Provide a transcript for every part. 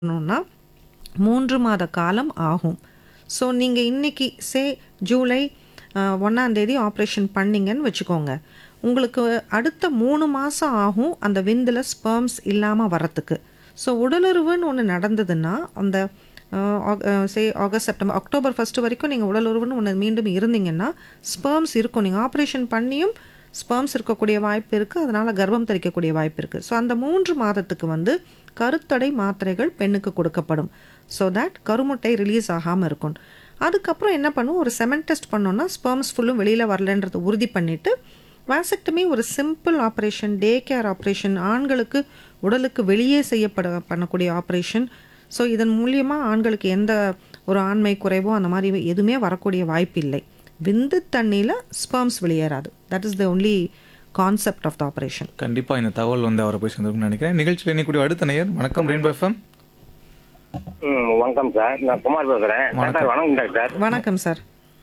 பண்ணணும்னா மூன்று மாத காலம் ஆகும் ஸோ நீங்கள் இன்னைக்கு சே ஜூலை ஒன்றாந்தேதி ஆப்ரேஷன் பண்ணீங்கன்னு வச்சுக்கோங்க உங்களுக்கு அடுத்த மூணு மாதம் ஆகும் அந்த விந்தில் ஸ்பெர்ம்ஸ் இல்லாமல் வரத்துக்கு ஸோ உடலுறவுன்னு ஒன்று நடந்ததுன்னா அந்த சே ஆகஸ்ட் செப்டம்பர் அக்டோபர் ஃபஸ்ட்டு வரைக்கும் நீங்கள் உடலுறவுன்னு ஒன்று மீண்டும் இருந்தீங்கன்னா ஸ்பெர்ம்ஸ் இருக்கும் நீங்கள் ஆப்ரேஷன் பண்ணியும் ஸ்பெர்ம்ஸ் இருக்கக்கூடிய வாய்ப்பு இருக்குது அதனால் கர்ப்பம் தரிக்கக்கூடிய வாய்ப்பு இருக்குது ஸோ அந்த மூன்று மாதத்துக்கு வந்து கருத்தடை மாத்திரைகள் பெண்ணுக்கு கொடுக்கப்படும் ஸோ தட் கருமுட்டை ரிலீஸ் ஆகாமல் இருக்கும் அதுக்கப்புறம் என்ன பண்ணும் ஒரு செமன் டெஸ்ட் பண்ணோன்னா ஸ்பெர்ம்ஸ் ஃபுல்லும் வெளியில் வரலன்றதை உறுதி பண்ணிவிட்டு வாசக்டமி ஒரு simple operation day care operation ஆண்களுக்கு உடலுக்கு வெளியே செய்யப்பட பண்ணக்கூடிய ஆப்ரேஷன் ஸோ இதன் மூலியமாக ஆண்களுக்கு எந்த ஒரு ஆண்மை குறைவோ அந்த மாதிரி எதுவுமே வரக்கூடிய வாய்ப்பு இல்லை விந்து தண்ணியில் ஸ்பெர்ம்ஸ் வெளியேறாது that is the only concept of the operation கண்டிப்பா இந்த தகவல் வந்து அவரை போய் சேர்ந்துருக்கும்னு நினைக்கிறேன் நிகழ்ச்சியில் இணைக்கூடிய அடுத்த நேயர் வணக்கம் ரெயின்போ எஃப்எம் ம் வணக்கம் சார் நான் குமார் பேசுறேன் டாக்டர் வணக்கம் டாக்டர் வணக்கம் சார்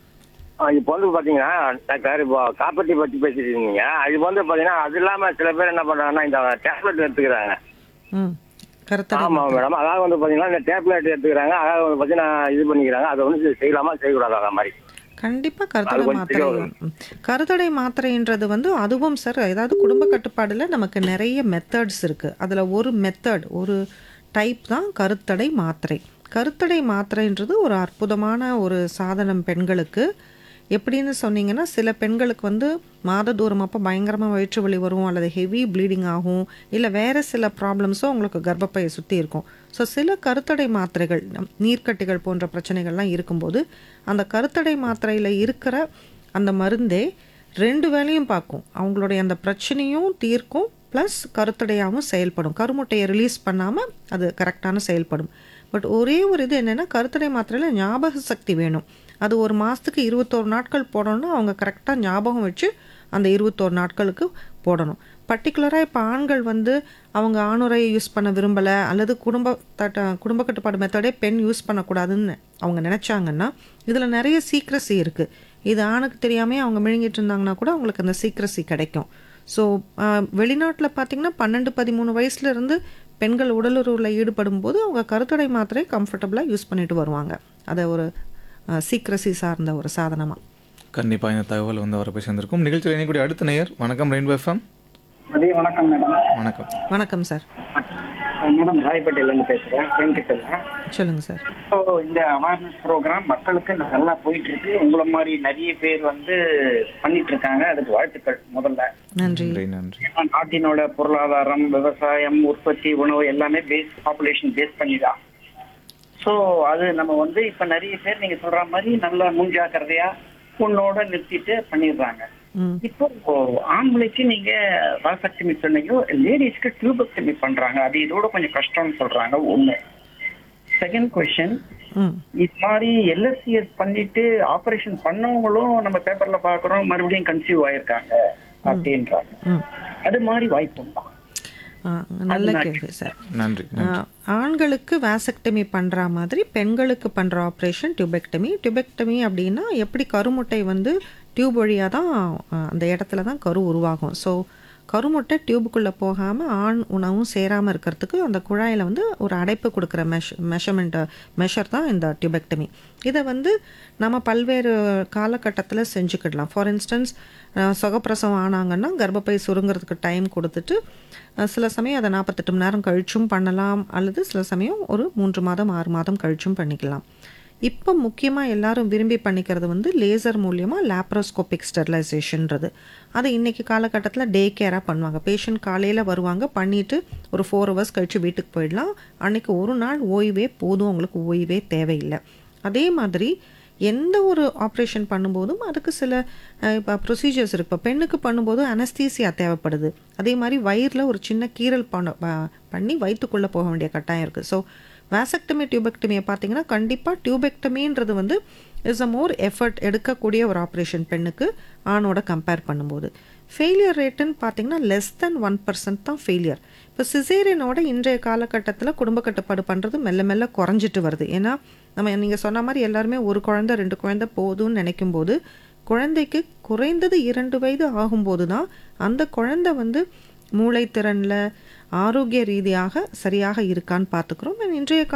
ஆ, இப்போ வந்து பாத்தீங்கன்னா டாக்டர் இப்போ காப்பர்ட்டி பத்தி பேசிட்டு இருந்தீங்க அது வந்து பாத்தீங்கன்னா அது இல்லாம சில பேர் என்ன பண்றாங்கன்னா இந்த டேப்லெட் எடுத்துக்கிறாங்க ம் கருத்தடை ஆமா மேடம் அதாவது வந்து பாத்தீங்கன்னா இந்த டேப்லெட் எடுத்துக்கிறாங்க அதாவது வந்து பாத்தீங்கன்னா இது பண்ணிக்கிறாங்க அதை வந்து செய்யலாமா செய்யக்கூடாது அந்த மாதிரி கண்டிப்பாக கருத்தடை கொஞ்சம் மாத்திரை ம். கருத்தடை மாத்திரைன்றது வந்து அதுவும் சார் ஏதாவது குடும்ப கட்டுப்பாடில் நமக்கு நிறைய மெத்தட்ஸ் இருக்குது அதில் ஒரு மெத்தட் ஒரு டைப் தான் கருத்தடை மாத்திரை கருத்தடை மாத்திரைன்றது ஒரு அற்புதமான ஒரு சாதனம் பெண்களுக்கு எப்படின்னு சொன்னீங்கன்னா சில பெண்களுக்கு வந்து மாத தூரம் அப்போ பயங்கரமாக வயிற்று வலி வரும் அல்லது ஹெவி ப்ளீடிங் ஆகும் இல்லை வேறு சில ப்ராப்ளம்ஸும் உங்களுக்கு கர்ப்பப்பையை சுற்றி இருக்கும் ஸோ சில கருத்தடை மாத்திரைகள் நம்- நீர்க்கட்டிகள் போன்ற பிரச்சனைகள்லாம் இருக்கும்போது அந்த கருத்தடை மாத்திரையில் இருக்கிற அந்த மருந்தே ரெண்டு வேலையும் பார்க்கும் அவங்களுடைய அந்த பிரச்சனையும் தீர்க்கும் ப்ளஸ் கருத்தடையாகவும் செயல்படும் கருமுட்டையை ரிலீஸ் பண்ணாமல் அது கரெக்டான செயல்படும் பட் ஒரே ஒரு இது என்னென்னா கருத்தடை மாத்திரையில் ஞாபக சக்தி வேணும் அது ஒரு மாதத்துக்கு இருபத்தோரு நாட்கள் போடணும்னா அவங்க கரெக்டாக ஞாபகம் வச்சு அந்த இருபத்தோரு நாட்களுக்கு போடணும் பர்டிகுலராக இப்போ ஆண்கள் வந்து அவங்க ஆணுரையை யூஸ் பண்ண விரும்பலை அல்லது குடும்ப தட்ட குடும்ப கட்டுப்பாடு மெத்தடே பெண் யூஸ் பண்ணக்கூடாதுன்னு அவங்க நினச்சாங்கன்னா இதில் நிறைய சீக்ரஸி இருக்குது இது ஆணுக்கு தெரியாமே அவங்க மிழுங்கிட்டு இருந்தாங்கன்னா கூட அவங்களுக்கு அந்த சீக்ரஸி கிடைக்கும் ஸோ வெளிநாட்டில் பார்த்தீங்கன்னா பன்னெண்டு பதிமூணு வயசுல இருந்து பெண்கள் உடலுறவில் ஈடுபடும் போது அவங்க கருத்தடை மாத்திரை கம்ஃபர்டபுளாக யூஸ் பண்ணிட்டு வருவாங்க அதை ஒரு சீக்ரஸி சார்ந்த ஒரு சாதனமாக கண்டிப்பா இந்த தகவல் வந்து அவரை போய் சேர்ந்திருக்கும் நிகழ்ச்சியில் இணைக்கூடிய அடுத்த நேயர் வணக்கம் ரெயின்போ எஃப்எம் மதிய வணக்கம் மேடம் வணக்கம் வணக்கம் சார் மேடம் ராயப்பேட்டையிலேருந்து பேசுகிறேன் வெங்கடேஷன் சொல்லுங்கள் சார் ஸோ இந்த அவேர்னஸ் ப்ரோக்ராம் மக்களுக்கு நல்லா போயிட்டு இருக்கு உங்களை மாதிரி நிறைய பேர் வந்து பண்ணிட்டு இருக்காங்க அதுக்கு வாழ்த்துக்கள் முதல்ல நன்றி நன்றி நன்றி ஏன்னா நாட்டினோட பொருளாதாரம் விவசாயம் உற்பத்தி உணவு எல்லாமே பேஸ் பாப்புலேஷன் பேஸ் பண்ணி தான் ஸோ அது நம்ம வந்து இப்போ நிறைய பேர் நீங்க சொல்ற மாதிரி நல்ல முன்ஜாக்கிரதையா பொண்ணோட நிறுத்திட்டு பண்ணிடுறாங்க ம் இப்போ ஆம்பளைக்கு நீங்க வாசக்டமி சொன்னீங்க லேடிஸ்க்கு டியூபக்டமி பண்றாங்க அது இதோட கொஞ்சம் கஷ்டம்னு சொல்றாங்க ஒண்ணு செகண்ட் கொஸ்டின் ம் இது மாதிரி எல்எஸ்சிஎஸ் பண்ணிட்டு ஆபரேஷன் பண்ணவங்களும் நம்ம பேப்பர்ல பாக்குறோம் மறுபடியும் கன்சீவ் ஆயிருக்காங்க அப்படின்றாங்க ம் அது மாதிரி வாய்ப்பு உண்டா ஆ, நல்ல கேள்வி சார் நன்றி ஆ, ஆண்களுக்கு வேசக்டமி பண்ணுற மாதிரி பெண்களுக்கு பண்ணுற ஆப்ரேஷன் டியூபெக்டமி டியூபெக்டமி அப்படின்னா எப்படி கருமுட்டை வந்து டியூப் வழியாக தான் ஆ, அந்த இடத்துல தான் கரு உருவாகும் ஸோ கருமுட்டை டியூபுக்குள்ளே போகாமல் ஆண் உணவும் சேராமல் இருக்கிறதுக்கு அந்த குழாயில் வந்து ஒரு அடைப்பு கொடுக்குற மெஷ் மெஷர்மெண்ட் மெஷர் தான் இந்த டியூபெக்டமி இதை வந்து நம்ம பல்வேறு காலகட்டத்தில் செஞ்சுக்கிடலாம் ஃபார் இன்ஸ்டன்ஸ் சுகப்பிரசவம் ஆனாங்கன்னா கர்ப்பப்பை சுருங்கிறதுக்கு டைம் கொடுத்துட்டு அஹ், சில சமயம் அதை நாற்பத்தெட்டு மணி நேரம் கழிச்சும் பண்ணலாம் அல்லது சில சமயம் ஒரு மூன்று மாதம் ஆறு மாதம் கழிச்சும் பண்ணிக்கலாம் இப்போ முக்கியமாக எல்லாரும் விரும்பி பண்ணிக்கிறது வந்து லேசர் மூலியமாக லேப்ரோஸ்கோபிக் ஸ்டெரிலைசேஷன்றது அது இன்றைக்கி காலகட்டத்தில் டே கேராக பண்ணுவாங்க பேஷண்ட் காலையில் வருவாங்க பண்ணிவிட்டு ஒரு ஃபோர் ஹவர்ஸ் கழித்து வீட்டுக்கு போயிடலாம் அன்றைக்கி ஒரு நாள் ஓய்வே போதும் அவங்களுக்கு ஓய்வே தேவையில்லை அதே மாதிரி எந்த ஒரு ஆப்ரேஷன் பண்ணும்போதும் அதுக்கு சில இப்போ ப்ரொசீஜர்ஸ் இருக்கு இப்போ பெண்ணுக்கு பண்ணும்போது அனஸ்தீசியா தேவைப்படுது அதே மாதிரி வயிறில் ஒரு சின்ன கீறல் பண்ண ப- பண்ணி வயிற்றுக்குள்ளே போக வேண்டிய கட்டாயம் இருக்குது ஸோ வேசக்டமி டியூபெக்டமியை பார்த்தீங்கன்னா கண்டிப்பாக டியூபெக்டமின்றது வந்து இஸ் அ மோர் எஃபர்ட் எடுக்கக்கூடிய ஒரு ஆப்ரேஷன் பெண்ணுக்கு ஆணோட கம்பேர் பண்ணும்போது ஃபெயிலியர் ரேட்டுன்னு பார்த்தீங்கன்னா லெஸ் தென் ஒன் பர்சன்ட் தான் ஃபெயிலியர் இப்போ சிசேரியனோட இன்றைய காலகட்டத்தில் குடும்ப கட்டுப்பாடு பண்ணுறது மெல்ல மெல்ல குறைஞ்சிட்டு வருது ஏன்னா நம்ம நீங்கள் சொன்ன மாதிரி எல்லாருமே ஒரு குழந்தை ரெண்டு குழந்தை போதும்னு நினைக்கும் போது குழந்தைக்கு குறைந்தது இரண்டு வயது ஆகும்போது தான் அந்த குழந்தை வந்து மூளைத்திறனில் ஆரோக்கிய ரீதியாக சரியாக இருக்கான்னு பார்த்துக்கிறோம் இன்றைய